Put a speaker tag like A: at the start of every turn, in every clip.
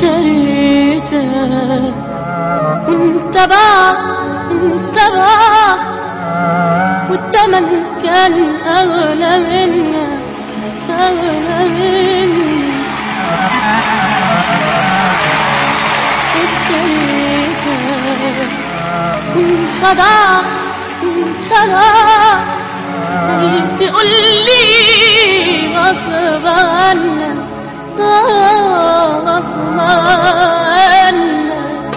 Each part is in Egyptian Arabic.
A: اشتريتك وانت باع انت باع والتمن كان اغلى منك اغلى منك اشتريتك وانخدع انخدع تقول لي غصب عنك آه، غصب عنك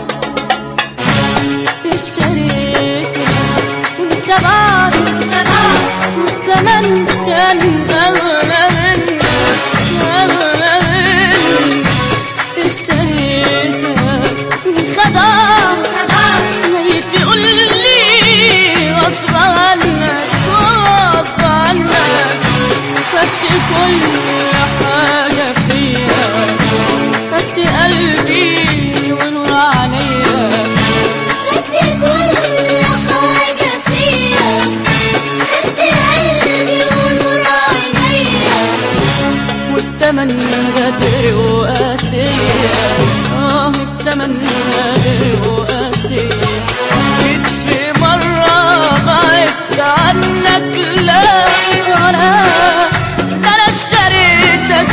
A: اشتريتك وانت بعد والتمن كان اغلى منك اغلى منك اشتريتك وانخدع لقيت تقول لي غصب عنك غصب عنك خدت كل حاجة فيها خدت قلبي ونور عليا
B: خدت كل حاجة فيا خدت قلبي ونور عينيا
A: والتمن غدر وقاسية اه التمن غدر وقاسية جيت في مرة بعدت عنك لا ولا ده انا اشتريتك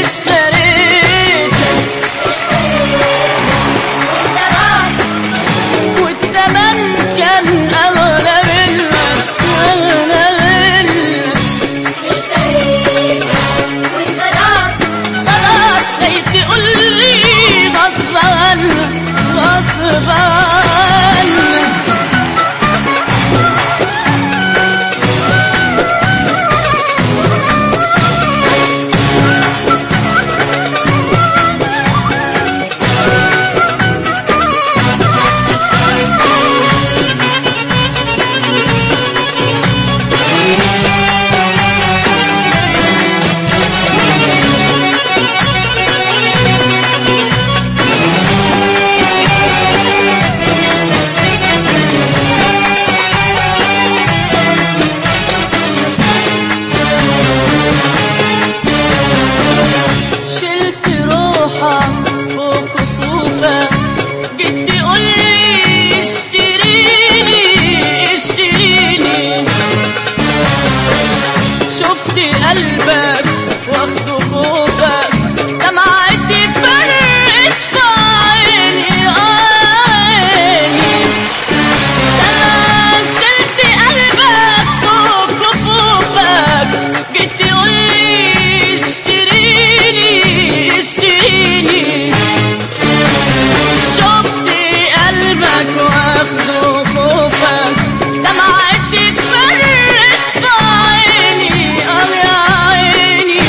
A: اشتريتك والتمن كان اغلى منك اغلى منك
B: اشتريت وانخدعت
A: خلاص لقيت تقول لي غصب عنك غصب عنك شلت روحك فوق كفوفك جيت تقول لي اشتريني اشتريني شفت قلبك واخده خوفك دمعتي فرقت في عيني عيني أنا شلت قلبك فوق كفوفك جيت تقول لي اشتريني اشتريني شفت قلبك واخده خوفك دمعتي فرقت في عيني اه يا عيني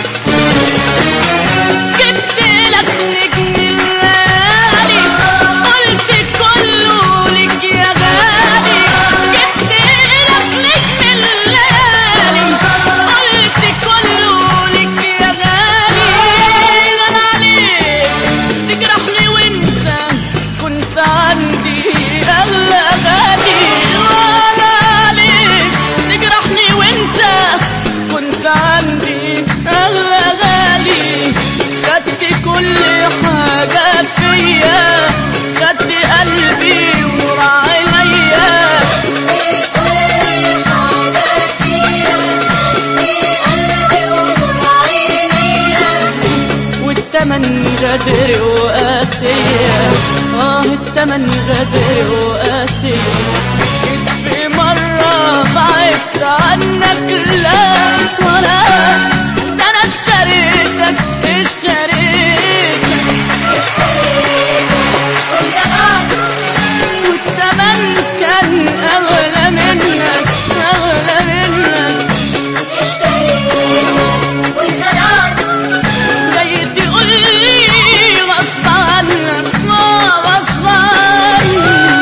A: جبت لك نجم الليالي قلت كله لك يا غالي جبت لك نجم الليالي قلت كله لك يا غالي انا عليك تجرحني وانت كنت عندي اغلى غالي وانا عليك تجرحني وانت كنت عندي اغلى غالي خدت كل حاجة فيا خدت قلبي ونور عينيا
B: كل حاجة فيا خدت قلبي ونور عينيا
A: والتمن غدر وقاسية اه التمن غدر وقاسية جيت في مرة بعدت عنك لا ولا ده انا اشتريتك اشتريتك
B: اشتريت وانخدعت
A: والتمن كان اغلى منك اغلى منك
B: اشتريت وانخدعت
A: جاي تقول لي غصب عنك ما غصب عنك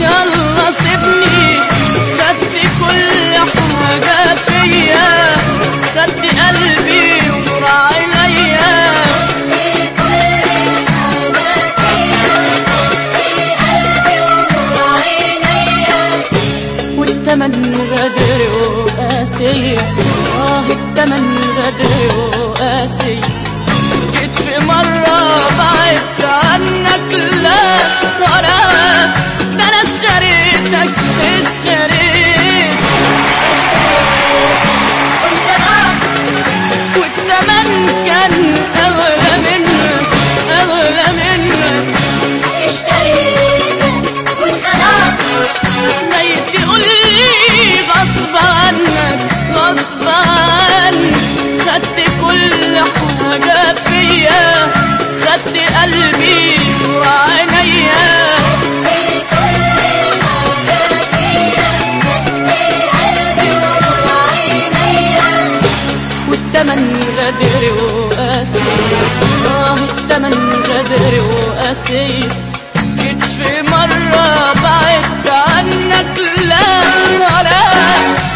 A: يلا سيبني خدت كل حاجة فيا خدت قلبي ونور عينيا والتمن غدر وقاسي اه التمن غدر وقاسي جيت في مرة بعدت عنك لا خلاص ده انا اشتريتك اشتريت والتمن كان اغلى منك اغلى منك ميت يقول لي غصب عنك غصب عنك خدت كل حاجة فيا خدت قلبي وعينيا والتمن غدر وقاسي اه التمن غدر وقاسي جيت في مرة بعدت عنك لا لا